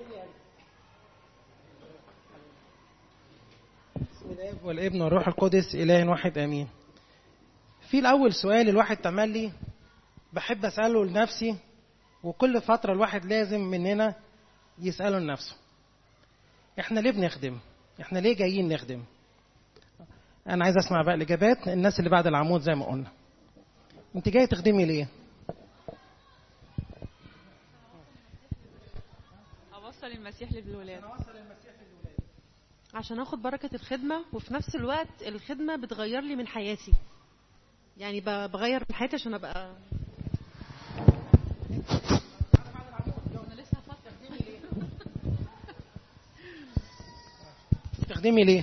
بسم الاب والابن والروح القدس اله واحد امين في الاول سؤال الواحد تملي بحب اساله لنفسي وكل فتره الواحد لازم مننا يساله لنفسه احنا ليه بنخدم احنا ليه جايين نخدم انا عايز اسمع بقى الاجابات الناس اللي بعد العمود زي ما قلنا انت جاي تخدمي ليه اوصل المسيح للولاد عشان اخد بركه الخدمه وفي نفس الوقت الخدمه بتغير لي من حياتي يعني ب- بغير من حياتي عشان ابقى تخدمي ليه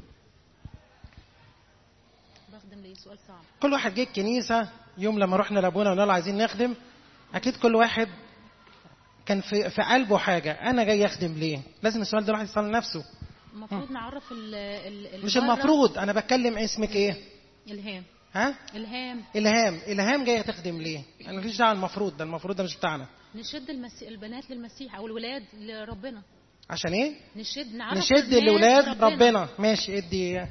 بخدم ليه سؤال صعب كل واحد جه الكنيسه يوم لما رحنا لابونا وقلنا له عايزين نخدم اكيد كل واحد كان في في قلبه حاجه انا جاي اخدم ليه لازم السؤال ده الواحد يساله لنفسه المفروض نعرف ال ال ال- مش بره- المفروض انا بتكلم اسمك ايه الهام ها الهام الهام الهام جايه تخدم ليه انا مفيش دعوه المفروض ده المفروض ده مش بتاعنا نشد المسي... البنات للمسيح او الولاد لربنا عشان ايه نشد نعرف نشد الناس الاولاد ربنا ماشي ادي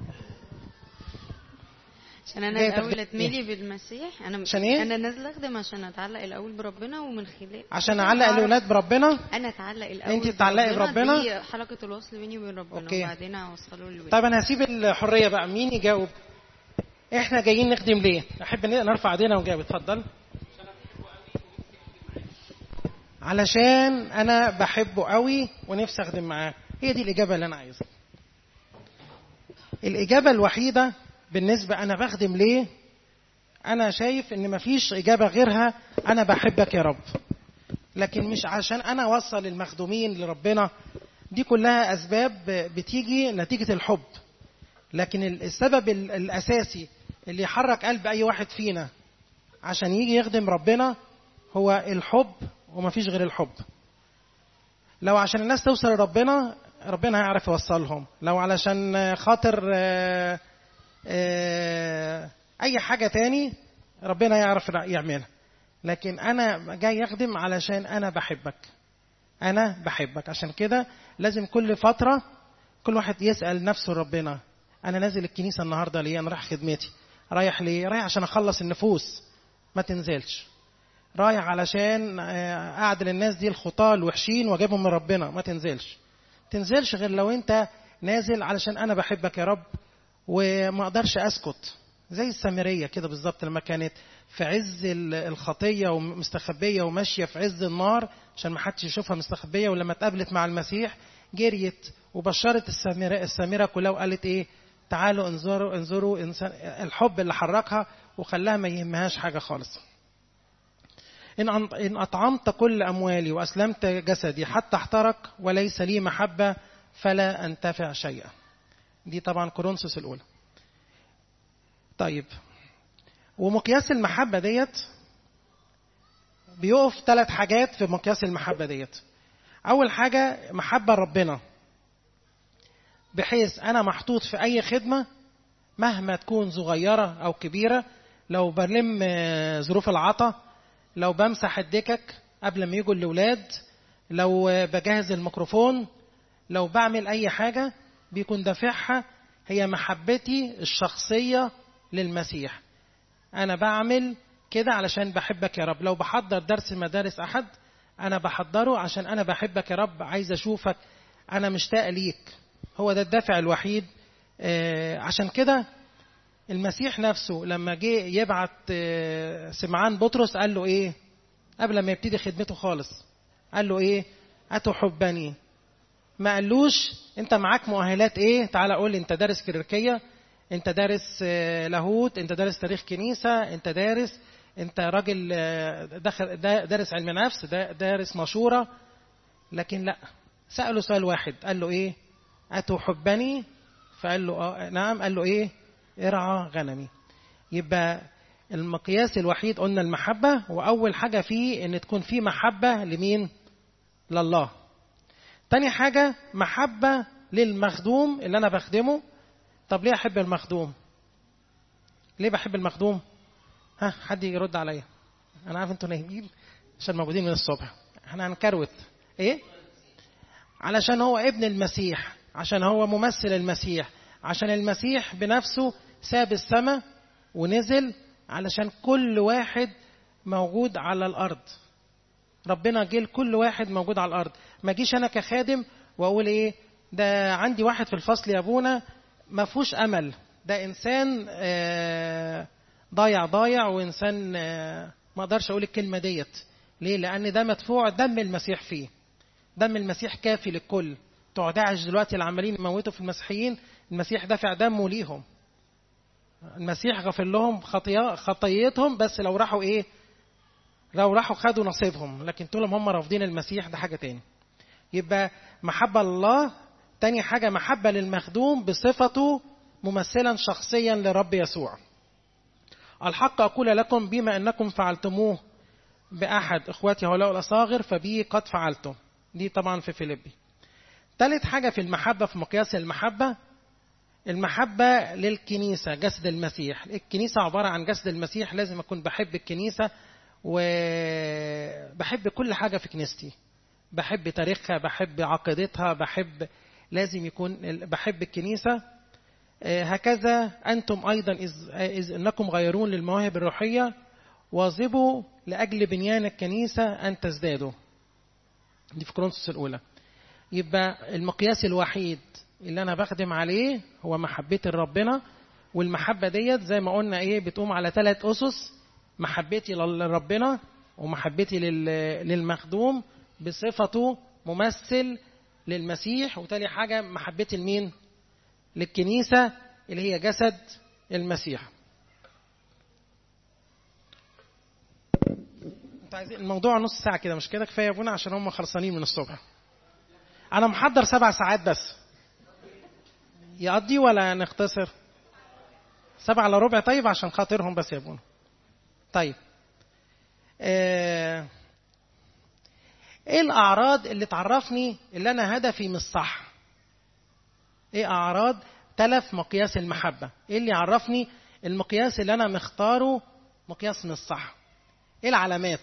عشان انا جاية الاول تخدم اتملي بالمسيح انا عشان إيه؟ انا نازله اخدم عشان اتعلق الاول بربنا ومن خلال عشان اعلق الاولاد بربنا انا اتعلق الاول أنت تتعلقي بربنا؟ دي حلقه الوصل بيني وبين ربنا أوكي. وبعدين اوصله للولاد طيب انا هسيب الحريه بقى مين يجاوب احنا جايين نخدم ليه احب ن- نرفع ايدينا ونجاوب اتفضل علشان انا بحبه قوي ونفسي اخدم معاه هي دي الاجابه اللي انا عايزها الاجابه الوحيده بالنسبه انا بخدم ليه انا شايف ان مفيش اجابه غيرها انا بحبك يا رب لكن مش عشان انا اوصل المخدومين لربنا دي كلها اسباب بتيجي نتيجه الحب لكن السبب ال- الاساسي اللي يحرك قلب اي واحد فينا عشان يجي يخدم ربنا هو الحب ومفيش غير الحب لو عشان الناس توصل لربنا ربنا هيعرف يوصلهم لو علشان خاطر آه، آه، اي حاجه تاني ربنا يعرف يعملها لكن انا جاي اخدم علشان انا بحبك انا بحبك عشان كده لازم كل فتره كل واحد يسال نفسه ربنا انا نازل الكنيسه النهارده ليه انا رايح خدمتي رايح ليه رايح عشان اخلص النفوس ما تنزلش رايح علشان آه، اعدل الناس دي الخطاه الوحشين واجيبهم من ربنا ما تنزلش تنزلش غير لو انت نازل علشان انا بحبك يا رب وما اقدرش اسكت زي السامريه كده بالظبط لما كانت في عز ال- الخطيه ومستخبيه وماشيه في عز النار عشان ما حدش يشوفها مستخبيه ولما اتقابلت مع المسيح جريت وبشرت السامره السامره كلها وقالت ايه تعالوا انظروا انظروا انسان الحب اللي حركها وخلاها ما يهمهاش حاجه خالص إن أن- إن أطعمت كل أموالي وأسلمت جسدي حتى احترق وليس لي محبة فلا أنتفع شيئا دي طبعا كورنثوس الأولى طيب ومقياس المحبة ديت بيقف ثلاث حاجات في مقياس المحبة ديت أول حاجة محبة ربنا بحيث أنا محطوط في أي خدمة مهما تكون صغيرة أو كبيرة لو بلم آه، ظروف العطا لو بمسح الدكك قبل ما يجوا الأولاد لو آه، بجهز الميكروفون لو بعمل أي حاجة بيكون دافعها هي محبتي الشخصية للمسيح أنا بعمل كده علشان بحبك يا رب لو بحضر درس مدارس أحد أنا بحضره عشان أنا بحبك يا رب عايز أشوفك أنا مشتاق ليك هو ده الدافع الوحيد آه، عشان كده المسيح نفسه لما جه يبعت آه، سمعان بطرس قال له ايه قبل ما يبتدي خدمته خالص قال له ايه اتحبني ما قالوش انت معاك مؤهلات ايه تعالى قول لي انت دارس كليركيه انت دارس آه، لاهوت انت دارس تاريخ كنيسه انت دارس انت راجل آه، دخل دا- دارس علم نفس دا- دارس مشوره لكن لا سأله سؤال واحد قال له ايه أتحبني فقال له آه نعم قال له ايه ارعى غنمي يبقى المقياس الوحيد قلنا المحبة وأول حاجة فيه إن تكون فيه محبة لمين؟ لله. تاني حاجة محبة للمخدوم اللي أنا بخدمه. طب ليه أحب المخدوم؟ ليه بحب المخدوم؟ ها حد يرد عليا. أنا عارف أنتوا نايمين عشان موجودين من الصبح. احنا هنكروت. إيه؟ علشان هو ابن المسيح عشان هو ممثل المسيح عشان المسيح بنفسه ساب السماء ونزل علشان كل واحد موجود على الارض ربنا جه لكل واحد موجود على الارض ما جيش انا كخادم واقول ايه ده عندي واحد في الفصل يا ابونا ما فيهوش امل ده انسان آه، ضايع ضايع وانسان آه، ما اقدرش اقول الكلمه ديت ليه لان ده مدفوع دم المسيح فيه دم المسيح كافي للكل بتوع داعش دلوقتي اللي عمالين يموتوا في المسيحيين المسيح دافع دمه ليهم المسيح غفر لهم خطيا خطيتهم بس لو راحوا ايه لو راحوا خدوا نصيبهم لكن طول ما هم رافضين المسيح ده حاجه تاني يبقى محبه لله تاني حاجه محبه للمخدوم بصفته ممثلا شخصيا لرب يسوع الحق اقول لكم بما انكم فعلتموه باحد اخواتي هؤلاء الاصاغر فبي قد فعلتم دي طبعا في فيليبي ثالث حاجه في المحبه في مقياس المحبه المحبة للكنيسة جسد المسيح الكنيسة عبارة عن جسد المسيح لازم أكون بحب الكنيسة وبحب كل حاجة في كنيستي بحب تاريخها بحب عقيدتها بحب لازم يكون بحب الكنيسة آه، هكذا أنتم أيضا إذ, إذ أنكم غيرون للمواهب الروحية واظبوا لأجل بنيان الكنيسة أن تزدادوا دي في كورنثوس الأولى يبقى المقياس الوحيد اللي انا بخدم عليه هو محبتي لربنا والمحبه ديت زي ما قلنا ايه بتقوم على ثلاث اسس محبتي لربنا ومحبتي لل- للمخدوم بصفته ممثل للمسيح وتاني حاجه محبتي لمين للكنيسه اللي هي جسد المسيح انتوا عايزين الموضوع نص ساعه كده مش كده كفايه يا ابونا عشان هم خلصانين من الصبح انا محضر سبع ساعات بس يقضي ولا نختصر سبعة الا ربع طيب عشان خاطرهم بس يا ابونا طيب آه، ايه الاعراض اللي تعرفني اللي انا هدفي مش صح ايه اعراض تلف مقياس المحبه ايه اللي يعرفني المقياس اللي انا مختاره مقياس مش صح ايه العلامات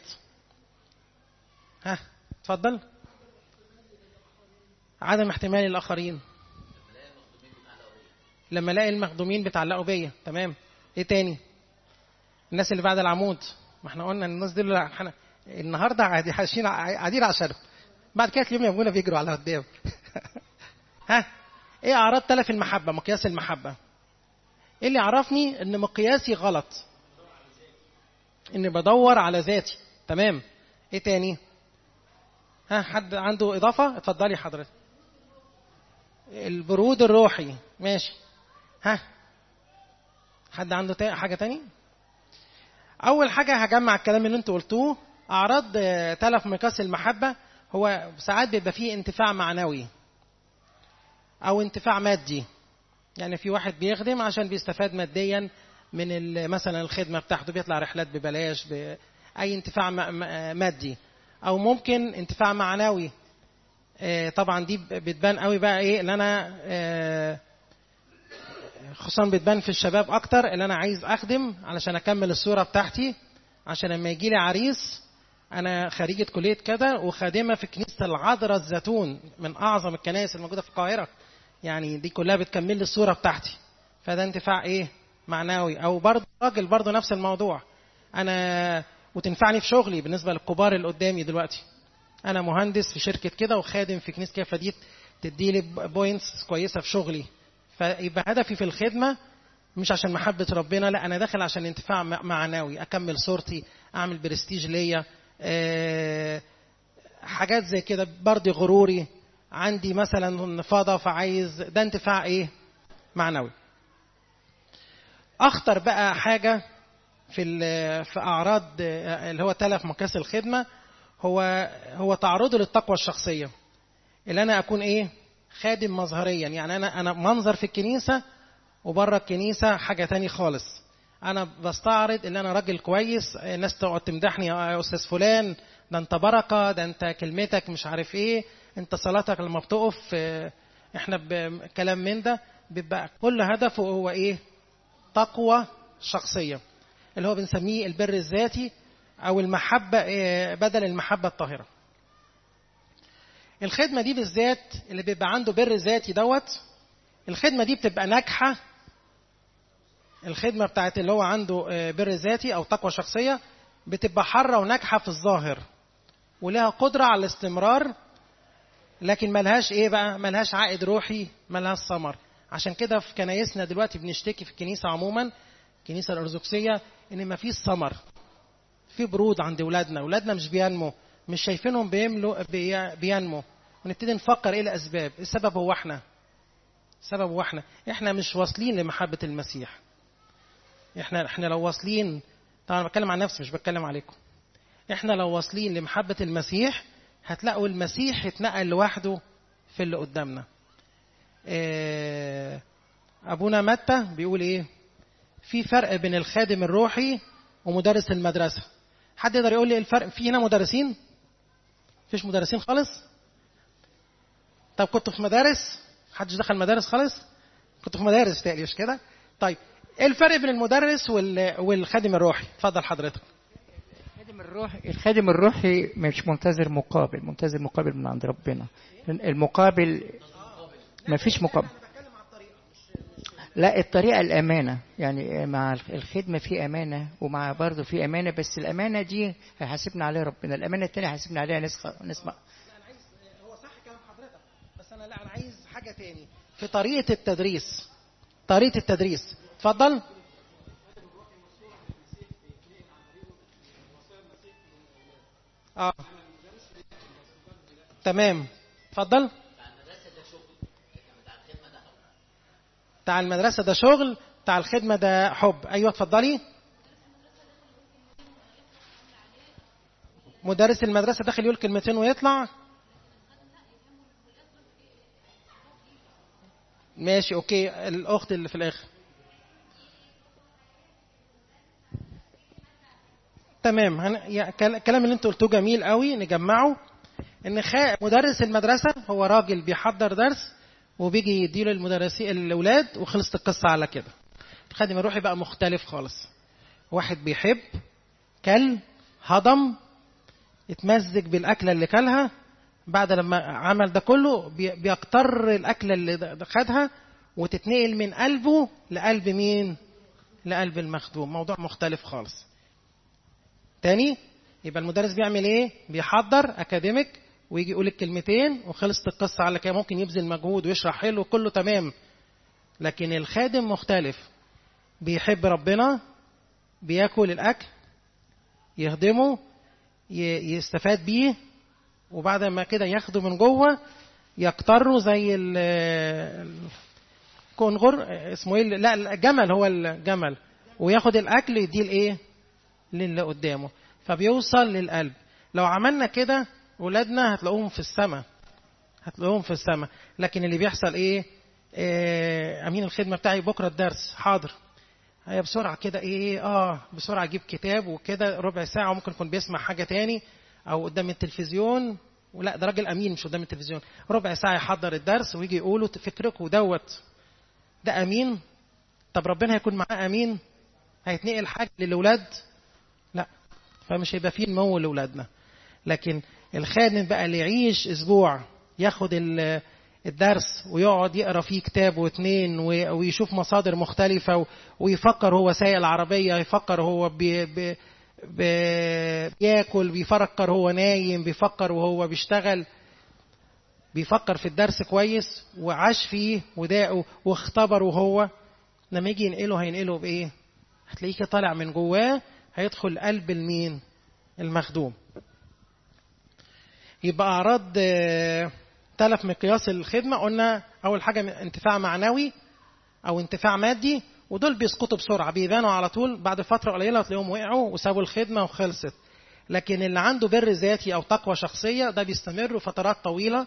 ها اتفضل عدم احتمال الاخرين لما الاقي المخدومين بيتعلقوا بيا تمام ايه تاني الناس اللي بعد العمود ما احنا قلنا الناس دول احنا النهارده قاعدين عايشين قاعدين عشانهم بعد كده تلاقيهم يا ابونا بيجروا على قدام ها ايه اعراض تلف المحبه مقياس المحبه ايه اللي يعرفني ان مقياسي غلط اني بدور على ذاتي تمام ايه تاني ها حد عنده اضافه اتفضلي حضرتك البرود الروحي ماشي ها حد عنده تا- حاجه تاني اول حاجه هجمع الكلام اللي انتوا قلتوه اعراض آه، تلف مقياس المحبه هو ساعات بيبقى فيه انتفاع معنوي او انتفاع مادي يعني في واحد بيخدم عشان بيستفاد ماديا من ال- مثلا الخدمه بتاعته بيطلع رحلات ببلاش ب- اي انتفاع م- م- مادي او ممكن انتفاع معنوي آه، طبعا دي بتبان قوي بقى ايه اللي انا آه، خصوصا بتبان في الشباب اكتر اللي انا عايز اخدم علشان اكمل الصوره بتاعتي عشان لما يجي لي عريس انا خريجه كليه كده وخادمه في كنيسه العذراء الزيتون من اعظم الكنائس الموجوده في القاهره يعني دي كلها بتكمل لي الصوره بتاعتي فده انتفاع ايه معنوي او برضه راجل برضه نفس الموضوع انا وتنفعني في شغلي بالنسبه للكبار اللي قدامي دلوقتي انا مهندس في شركه كده وخادم في كنيسه كده فدي تدي لي بوينتس كويسه في شغلي فيبقى هدفي في الخدمه مش عشان محبه ربنا لا انا داخل عشان انتفاع م- معنوي اكمل صورتي اعمل برستيج ليا آه، حاجات زي كده برضه غروري عندي مثلا فضا فعايز ده انتفاع ايه معنوي اخطر بقى حاجه في ال- في اعراض آه، اللي هو تلف مقياس الخدمه هو هو تعرضه للتقوى الشخصيه اللي انا اكون ايه خادم مظهريا يعني انا انا منظر في الكنيسه وبره الكنيسه حاجه تاني خالص انا بستعرض ان انا راجل كويس الناس تقعد تمدحني يا استاذ فلان ده انت بركه ده انت كلمتك مش عارف ايه انت صلاتك لما بتقف آه، احنا بكلام من ده بيبقى كل هدفه هو ايه تقوى شخصيه اللي هو بنسميه البر الذاتي او المحبه آه، بدل المحبه الطاهره الخدمه دي بالذات اللي بيبقى عنده بر ذاتي دوت الخدمه دي بتبقى ناجحه الخدمه بتاعت اللي هو عنده آه، بر ذاتي او تقوى شخصيه بتبقى حاره وناجحه في الظاهر ولها قدره على الاستمرار لكن ملهاش ايه بقى ملهاش عائد روحي ملهاش ثمر عشان كده في كنايسنا دلوقتي بنشتكي في الكنيسه عموما الكنيسه الارثوذكسيه ان مفيش ثمر في برود عند اولادنا اولادنا مش بينمو مش شايفينهم بيملوا بي- بينمو ونبتدي نفكر ايه الاسباب السبب هو احنا السبب هو احنا احنا مش واصلين لمحبه المسيح احنا احنا لو واصلين طبعا أنا بتكلم عن نفسي مش بتكلم عليكم احنا لو واصلين لمحبه المسيح هتلاقوا المسيح اتنقل لوحده في اللي قدامنا آه، ابونا متى بيقول ايه في فرق بين الخادم الروحي ومدرس المدرسه حد يقدر يقول لي إيه الفرق في هنا مدرسين مفيش مدرسين خالص طب كنتوا في مدارس محدش دخل مدارس خالص كنتوا في مدارس تقريبا مش كده طيب ايه الفرق بين المدرس وال- والخادم الروحي اتفضل حضرتك الخادم الروحي الخادم الروحي مش منتظر مقابل منتظر مقابل من عند ربنا المقابل ما فيش مقابل لا الطريقة الأمانة يعني مع الخدمة في أمانة ومع برضه في أمانة بس الأمانة دي هيحاسبنا عليها ربنا الأمانة التانية هيحاسبنا عليها ناس خ- ناس ما- هو صح كلام حضرتك بس انا لا انا عايز حاجه تاني في طريقه التدريس طريقه التدريس اتفضل اه تمام اتفضل بتاع المدرسه ده شغل بتاع الخدمه ده حب ايوه اتفضلي مدرس المدرسه داخل يقول كلمتين ويطلع ماشي اوكي الاخت اللي في الاخر تمام هن... يا... كل- الكلام اللي انت قلتوه جميل قوي نجمعه ان خا... مدرس المدرسه هو راجل بيحضر درس وبيجي يديله المدرسين الاولاد وخلصت القصه على كده الخادم الروحي بقى مختلف خالص واحد بيحب كل هضم اتمزج بالاكله اللي كلها بعد لما عمل ده كله بي- بيقتر الاكله اللي د- خدها وتتنقل من قلبه لقلب مين لقلب المخدوم موضوع مختلف خالص تاني يبقى المدرس بيعمل ايه بيحضر اكاديميك ويجي يقول الكلمتين وخلصت القصه على كده ممكن يبذل مجهود ويشرح حلو كله تمام لكن الخادم مختلف بيحب ربنا بياكل الاكل يهضمه ي- يستفاد بيه وبعد ما كده ياخده من جوه يقتره زي ال- الكونغر اسمه ايه لا الجمل هو الجمل وياخد الاكل يديه لايه للي قدامه فبيوصل للقلب لو عملنا كده ولادنا هتلاقوهم في السماء هتلاقوهم في السماء لكن اللي بيحصل ايه آه، امين الخدمه بتاعي بكره الدرس حاضر هي بسرعه كده ايه اه بسرعه اجيب كتاب وكده ربع ساعه وممكن يكون بيسمع حاجه تاني او قدام التلفزيون ولا ده راجل امين مش قدام التلفزيون ربع ساعه يحضر الدرس ويجي يقوله فكركم دوت ده امين طب ربنا هيكون معاه امين هيتنقل حاجه للاولاد لا فمش هيبقى فيه نمو لاولادنا لكن الخادم بقى اللي يعيش اسبوع ياخد ال- الدرس ويقعد يقرا فيه كتاب واتنين و- ويشوف مصادر مختلفه و- ويفكر هو سايق العربيه يفكر هو بي بي بي بياكل بيفكر هو نايم بيفكر وهو بيشتغل بيفكر في الدرس كويس وعاش فيه وداقه واختبره هو لما يجي ينقله هينقله بايه؟ هتلاقيه كده طالع من جواه هيدخل قلب المين؟ المخدوم. يبقى اعراض آه، تلف مقياس الخدمه قلنا اول حاجه انتفاع معنوي او انتفاع مادي ودول بيسقطوا بسرعه بيبانوا على طول بعد فتره قليله تلاقيهم وقعوا وسابوا الخدمه وخلصت لكن اللي عنده بر ذاتي او تقوى شخصيه ده بيستمر فترات طويله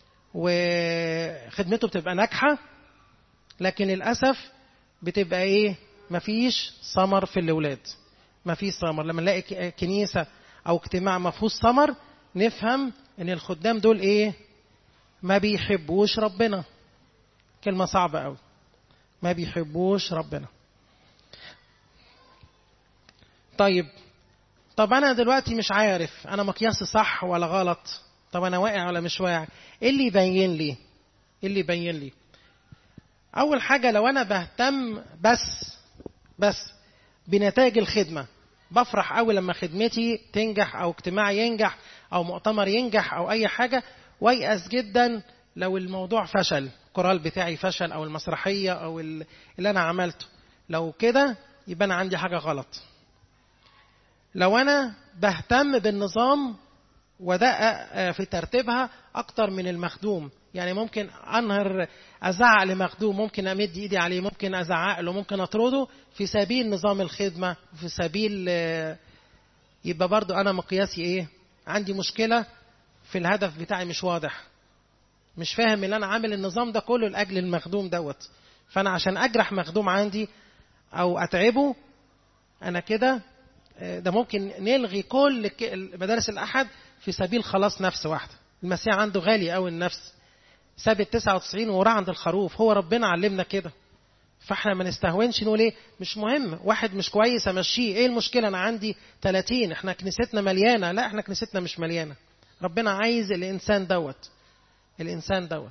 وخدمته بتبقى ناجحه لكن للاسف بتبقى ايه مفيش ثمر في الاولاد مفيش ثمر لما نلاقي ك- كنيسه او اجتماع ما فيهوش ثمر نفهم ان الخدام دول ايه ما بيحبوش ربنا كلمه صعبه قوي ما بيحبوش ربنا طيب طب انا دلوقتي مش عارف انا مقياسي صح ولا غلط طب انا واقع ولا مش واقع ايه اللي يبين لي ايه اللي يبين لي اول حاجه لو انا بهتم بس بس بنتائج الخدمه بفرح قوي لما خدمتي تنجح او اجتماعي ينجح او مؤتمر ينجح او اي حاجه ويأس جدا لو الموضوع فشل الكورال بتاعي فشل او المسرحيه او ال- اللي انا عملته لو كده يبقى انا عندي حاجه غلط لو انا بهتم بالنظام ودقق في ترتيبها اكتر من المخدوم يعني ممكن انهر ازعق لمخدوم ممكن امد ايدي عليه ممكن ازعق له ممكن اطرده في سبيل نظام الخدمه في سبيل آه، يبقى برضو انا مقياسي ايه عندي مشكله في الهدف بتاعي مش واضح مش فاهم ان انا عامل النظام ده كله لاجل المخدوم دوت فانا عشان اجرح مخدوم عندي او اتعبه انا كده آه، ده ممكن نلغي كل ك- مدارس الاحد في سبيل خلاص نفس واحده المسيح عنده غالي قوي النفس ساب ال 99 وراح عند الخروف هو ربنا علمنا كده فاحنا ما نستهونش نقول ايه مش مهم واحد مش كويس امشيه ايه المشكله انا عندي 30 احنا كنيستنا مليانه لا احنا كنيستنا مش مليانه ربنا عايز الانسان دوت الانسان دوت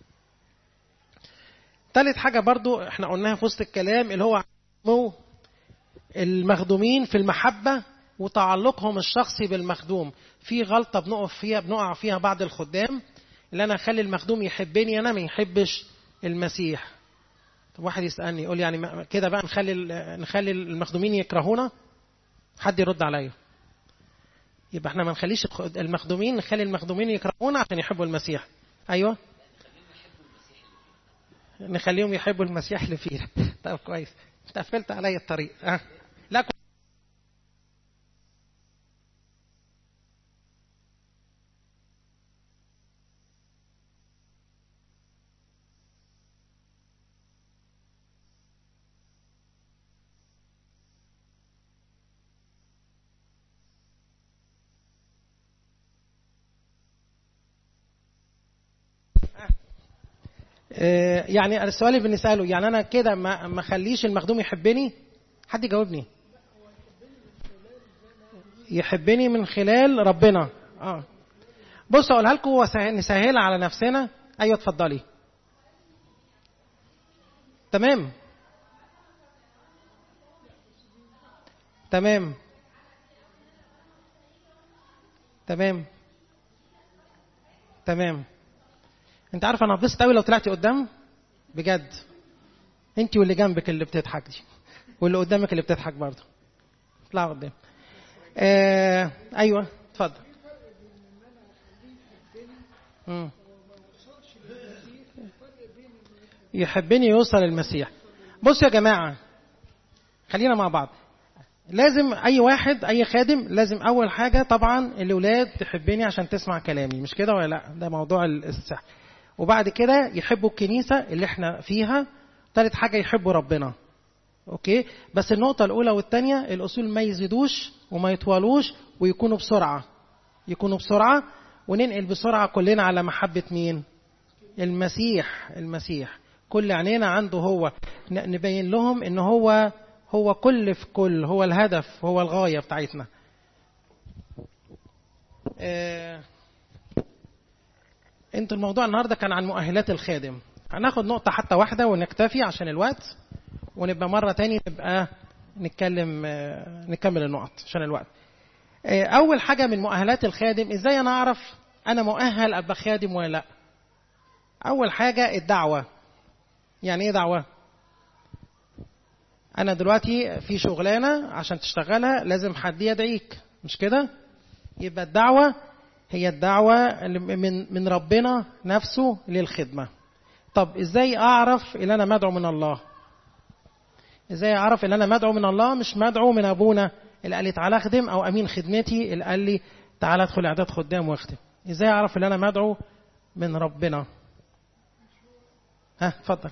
تالت حاجه برضو احنا قلناها في وسط الكلام اللي هو نمو المخدومين في المحبه وتعلقهم الشخصي بالمخدوم في غلطه بنقف فيها بنقع فيها بعض الخدام اللي انا اخلي المخدوم يحبني انا ما يحبش المسيح طب واحد يسالني يقول يعني ما- كده بقى نخلي ال- نخلي المخدومين يكرهونا حد يرد عليا يبقى احنا ما نخليش الخ- المخدومين نخلي المخدومين يكرهونا عشان يحبوا المسيح ايوه نخليهم يحبوا المسيح اللي فينا طب كويس انت قفلت عليا الطريق ها لا كو- آه، يعني السؤال اللي بنساله يعني انا كده ما ما اخليش المخدوم يحبني حد يجاوبني يحبني من خلال ربنا اه بص اقولها لكم وسه- نسهلها على نفسنا ايوه اتفضلي تمام تمام تمام تمام انت عارف انا هتبسط قوي لو طلعتي قدام بجد انت واللي جنبك اللي بتضحك دي واللي قدامك اللي بتضحك برضه اطلع قدام آه ايوه اتفضل مم. يحبني يوصل المسيح بص يا جماعه خلينا مع بعض لازم اي واحد اي خادم لازم اول حاجه طبعا الاولاد تحبني عشان تسمع كلامي مش كده ولا لا ده موضوع الصح وبعد كده يحبوا الكنيسه اللي احنا فيها ثالث حاجه يحبوا ربنا اوكي بس النقطه الاولى والثانيه الاصول ما يزيدوش وما يطولوش ويكونوا بسرعه يكونوا بسرعه وننقل بسرعه كلنا على محبه مين المسيح المسيح كل عينينا عنده هو ن- نبين لهم ان هو هو كل في كل هو الهدف هو الغايه بتاعتنا آه، انتوا الموضوع النهارده كان عن مؤهلات الخادم هناخد نقطه حتى واحده ونكتفي عشان الوقت ونبقى مره تاني نبقى نتكلم آه، نكمل النقط عشان الوقت آه، اول حاجه من مؤهلات الخادم ازاي انا اعرف انا مؤهل ابقى خادم ولا لا اول حاجه الدعوه يعني ايه دعوه انا دلوقتي في شغلانه عشان تشتغلها لازم حد يدعيك مش كده يبقى الدعوه هي الدعوه اللي من من ربنا نفسه للخدمه طب ازاي اعرف ان انا مدعو من الله ازاي اعرف ان انا مدعو من الله مش مدعو من ابونا اللي قال لي تعالى اخدم او امين خدمتي اللي قال لي تعالى ادخل اعداد خدام واخدم ازاي اعرف ان انا مدعو من ربنا ها اتفضل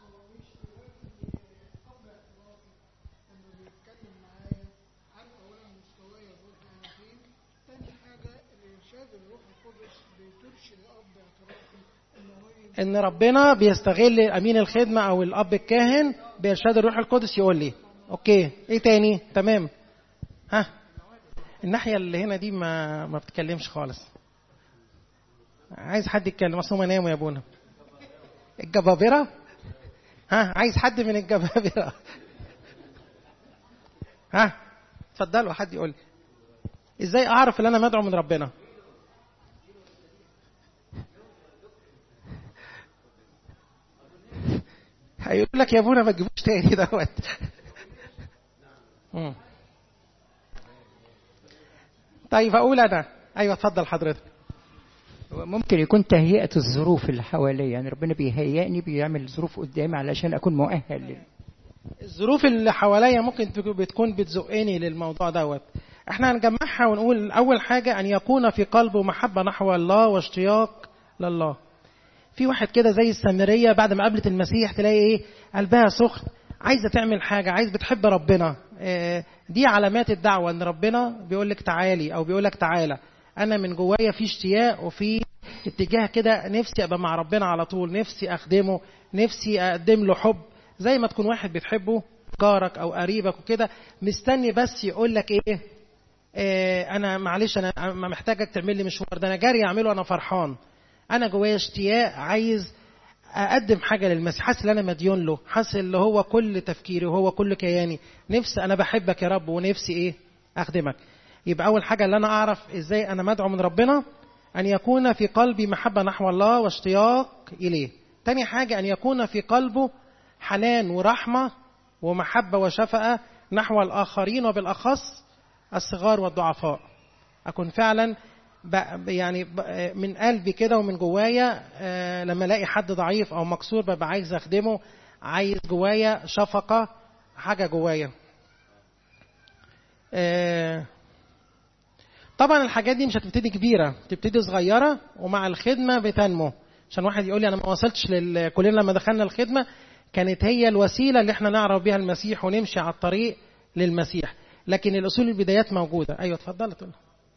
ان ربنا بيستغل امين الخدمه او الاب الكاهن بارشاد الروح القدس يقول لي اوكي ايه تاني تمام ها الناحيه اللي هنا دي ما ما بتتكلمش خالص عايز حد يتكلم اصل هم ناموا يا ابونا الجبابره ها عايز حد من الجبابره ها اتفضلوا حد يقول لي ازاي اعرف ان انا مدعو من ربنا هيقول لك يا ابونا ما تجيبوش تاني دوت مم. طيب اقول انا ايوه اتفضل حضرتك ممكن يكون تهيئة الظروف اللي حواليا يعني ربنا بيهيئني بيعمل ظروف قدامي علشان أكون مؤهل لل- الظروف اللي حواليا ممكن تكون- بتكون بتزقني للموضوع دوت احنا هنجمعها ونقول اول حاجه ان يكون في قلبه محبه نحو الله واشتياق لله في واحد كده زي السامريه بعد ما قابلت المسيح تلاقي ايه قلبها سخن عايزه تعمل حاجه عايز بتحب ربنا اه، دي علامات الدعوه ان ربنا بيقول لك تعالي او بيقول لك تعالى انا من جوايا في اشتياق وفي اتجاه كده نفسي ابقى مع ربنا على طول نفسي اخدمه نفسي اقدم له حب زي ما تكون واحد بتحبه جارك او قريبك وكده مستني بس يقول لك ايه آه، انا معلش انا محتاجك تعمل لي مشوار ده انا جاري اعمله انا فرحان انا جوايا اشتياق عايز اقدم حاجه للمسيح حاسس ان انا مديون له حاسس اللي هو كل تفكيري وهو كل كياني نفسي انا بحبك يا رب ونفسي ايه اخدمك يبقى اول حاجه اللي انا اعرف ازاي انا مدعو من ربنا ان يكون في قلبي محبه نحو الله واشتياق اليه تاني حاجه ان يكون في قلبه حنان ورحمه ومحبه وشفقه نحو الاخرين وبالاخص الصغار والضعفاء اكون فعلا ب- يعني ب- من قلبي كده ومن جوايا آه، لما الاقي حد ضعيف او مكسور ببقى عايز اخدمه عايز جوايا شفقه حاجه جوايا آه، طبعا الحاجات دي مش هتبتدي كبيره تبتدي صغيره ومع الخدمه بتنمو عشان واحد يقول لي انا ما وصلتش لل... كلنا لما دخلنا الخدمه كانت هي الوسيله اللي احنا نعرف بيها المسيح ونمشي على الطريق للمسيح لكن الاصول البدايات موجوده ايوه اتفضل تقول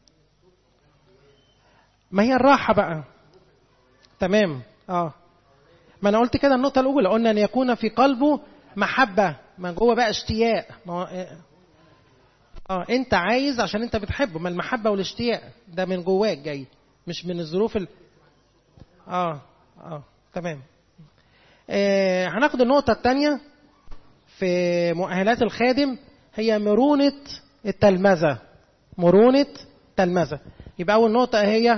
ما هي الراحه بقى تمام اه ما انا قلت كده النقطه الاولى قلنا ان يكون في قلبه محبه ما جوه بقى اشتياق ما هو اه انت عايز عشان انت بتحبه ما المحبه والاشتياق ده من جواك جاي مش من الظروف ال... اه اه تمام آه هناخد النقطه الثانيه في مؤهلات الخادم هي مرونه التلمذه مرونه تلمذه يبقى اول نقطه هي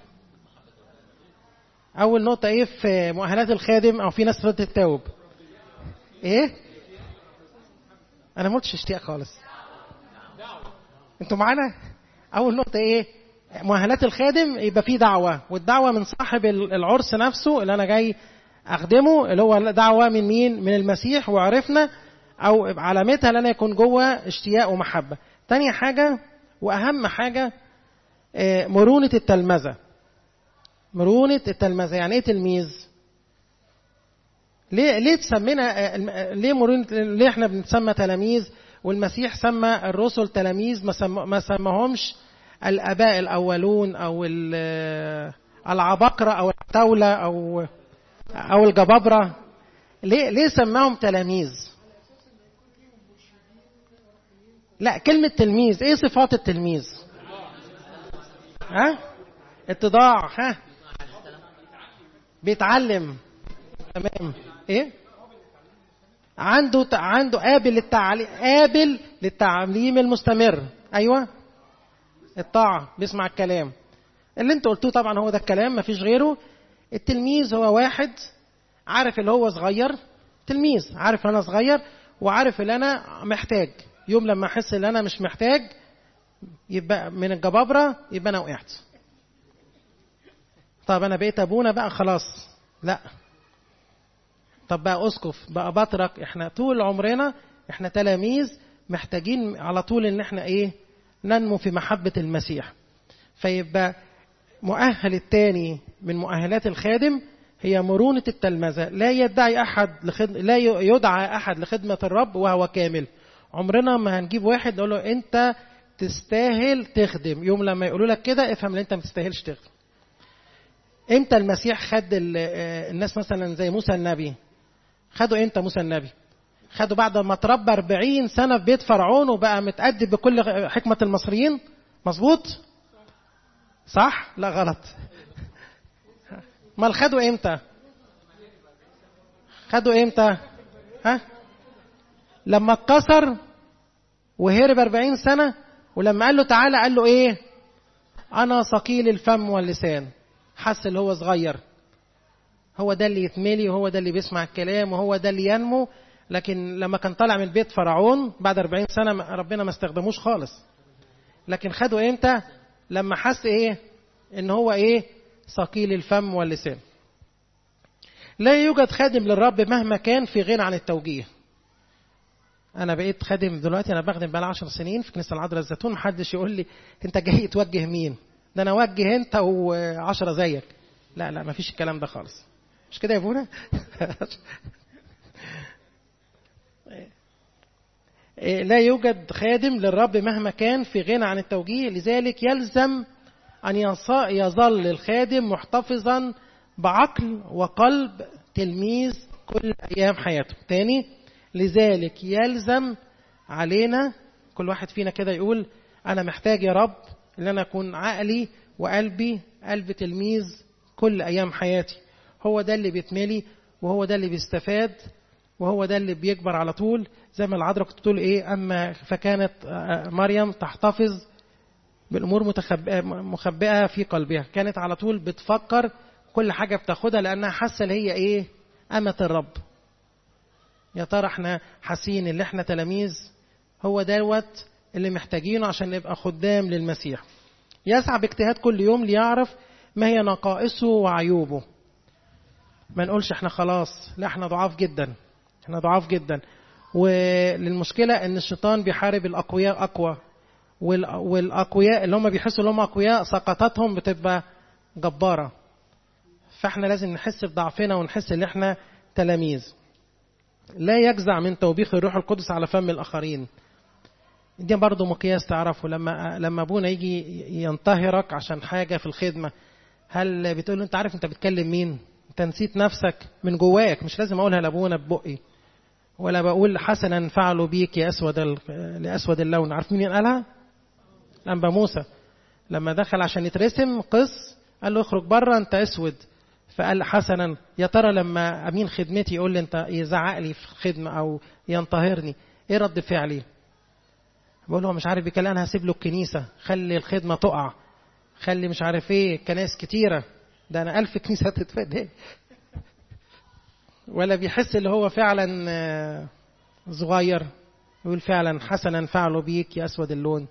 اول نقطه ايه في مؤهلات الخادم او في ناس ردت تتاوب ايه انا ما قلتش اشتياق خالص انتوا معانا اول نقطه ايه مؤهلات الخادم يبقى في دعوه والدعوه من صاحب العرس نفسه اللي انا جاي اخدمه اللي هو دعوه من مين من المسيح وعرفنا او علامتها ان انا يكون جوه اشتياق ومحبه تاني حاجه واهم حاجه آه، مرونه التلمذه مرونه التلمذه يعني ايه تلميذ ليه ليه تسمينا آه، الم- آه، ليه مرونه ليه احنا بنتسمى تلاميذ والمسيح سمى الرسل تلاميذ ما سم- ما سماهمش الاباء الاولون او ال- آه، العباقره او التولة او او الجبابره ليه ليه سماهم تلاميذ لا كلمة تلميذ ايه صفات التلميذ ها اتضاع ها بيتعلم تمام ايه عنده عنده قابل للتعليم قابل للتعليم المستمر ايوه الطاعه بيسمع الكلام اللي انت قلتوه طبعا هو ده الكلام مفيش غيره التلميذ هو واحد عارف اللي هو صغير تلميذ عارف ان انا صغير وعارف ان انا محتاج يوم لما احس ان انا مش محتاج يبقى من الجبابره يبقى انا وقعت طب انا بقيت ابونا بقى خلاص لا طب بقى اسقف بقى بطرك احنا طول عمرنا احنا تلاميذ محتاجين على طول ان احنا ايه ننمو في محبة المسيح فيبقى مؤهل الثاني من مؤهلات الخادم هي مرونة التلمذة لا يدعي أحد لخدم لا يدعى أحد لخدمة الرب وهو كامل عمرنا ما هنجيب واحد نقول له أنت تستاهل تخدم يوم لما يقولوا لك كده افهم ان انت ما تستاهلش تخدم امتى المسيح خد الناس مثلا زي موسى النبي خدوا امتى موسى النبي خدوا بعد ما تربى 40 سنة في بيت فرعون وبقى متأدب بكل حكمة المصريين مظبوط صح لا غلط امال خدوا امتى خدوا امتى ها لما اتكسر وهرب 40 سنة ولما قال له تعالى قال له ايه انا ثقيل الفم واللسان حس اللي هو صغير هو ده اللي يتملي وهو ده اللي بيسمع الكلام وهو ده اللي ينمو لكن لما كان طالع من بيت فرعون بعد 40 سنة ما- ربنا ما استخدموش خالص لكن خده امتى لما حس ايه ان هو ايه ثقيل الفم واللسان لا يوجد خادم للرب مهما كان في غنى عن التوجيه انا بقيت خادم دلوقتي انا بخدم بقالي 10 سنين في كنيسه العذراء الزيتون محدش يقول لي انت جاي توجه مين ده انا اوجه انت وعشرة زيك لا لا مفيش الكلام ده خالص مش كده يا ابونا إيه، لا يوجد خادم للرب مهما كان في غنى عن التوجيه لذلك يلزم أن يص- يظل الخادم محتفظا بعقل وقلب تلميذ كل أيام حياته تاني لذلك يلزم علينا كل واحد فينا كده يقول أنا محتاج يا رب أن أنا أكون عقلي وقلبي قلب تلميذ كل أيام حياتي هو ده اللي بيتملي وهو ده اللي بيستفاد وهو ده اللي بيكبر على طول زي ما العذراء كنت بتقول ايه اما فكانت آه، مريم تحتفظ بالامور متخبئه مخبئه في قلبها كانت على طول بتفكر كل حاجه بتاخدها لانها حاسه اللي هي ايه امه الرب يا ترى احنا حاسين ان احنا تلاميذ هو دوت اللي محتاجينه عشان نبقى خدام للمسيح يسعى باجتهاد كل يوم ليعرف ما هي نقائصه وعيوبه ما نقولش احنا خلاص لا احنا ضعاف جدا احنا ضعاف جدا وللمشكله ان الشيطان بيحارب الاقوياء اقوى وال- والاقوياء اللي هم بيحسوا ان هم اقوياء سقطاتهم بتبقى جباره فاحنا لازم نحس بضعفنا ونحس ان احنا تلاميذ لا يجزع من توبيخ الروح القدس على فم الاخرين دي برضه مقياس تعرفه لما لما ابونا يجي ينتهرك عشان حاجه في الخدمه هل بتقول له انت عارف انت بتكلم مين انت نسيت نفسك من جواك مش لازم اقولها لابونا ببقي ولا بقول حسنا فعلوا بيك يا اسود ال... لاسود اللون عارف مين قالها انبا موسى لما دخل عشان يترسم قس قال له اخرج بره انت اسود فقال حسنا يا ترى لما امين خدمتي يقول لي انت يزعق لي في خدمه او ينتهرني ايه رد فعلي بقول له مش عارف بيكلم انا هسيب له الكنيسه خلي الخدمه تقع خلي مش عارف ايه كنايس كتيره ده انا ألف كنيسه تتفدى ولا بيحس اللي هو فعلا آه، صغير يقول فعلا حسنا فعلوا بيك يا اسود اللون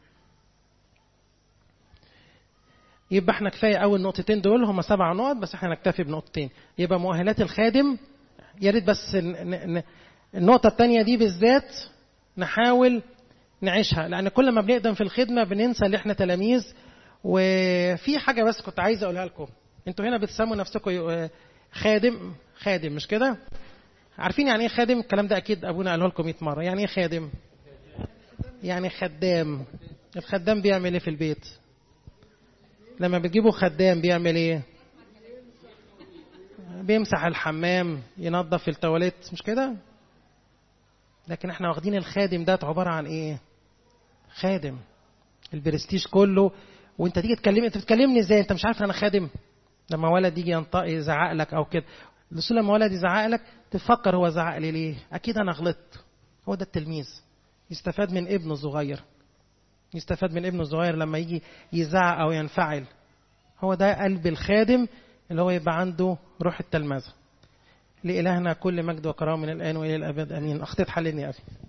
يبقى احنا كفايه اول نقطتين دول هم سبع نقط بس احنا نكتفي بنقطتين يبقى مؤهلات الخادم يا ريت بس ن- ن- النقطه الثانيه دي بالذات نحاول نعيشها لان كل ما بنقدم في الخدمه بننسى ان احنا تلاميذ وفي حاجه بس كنت عايز اقولها لكم انتوا هنا بتسموا نفسكم آه، خادم خادم مش كده عارفين يعني ايه خادم الكلام ده اكيد ابونا قاله لكم 100 مره يعني ايه خادم يعني خدام الخدام بيعمل ايه في البيت لما بتجيبوا خدام بيعمل ايه بيمسح الحمام ينظف التواليت مش كده لكن احنا واخدين الخادم ده عباره عن ايه خادم البرستيج كله وانت تيجي تكلمني انت بتكلمني ازاي انت مش عارف انا خادم لما ولد يجي ينطق يزعق لك او كده بس لما ولد يزعق لك تفكر هو زعق لي ليه اكيد انا غلطت هو ده التلميذ يستفاد من ابنه الصغير يستفاد من ابنه الصغير لما يجي يزعق او ينفعل هو ده قلب الخادم اللي هو يبقى عنده روح التلمذه لإلهنا كل مجد وكرامه من الآن وإلى الأبد آمين أخطيت حلني يا أخي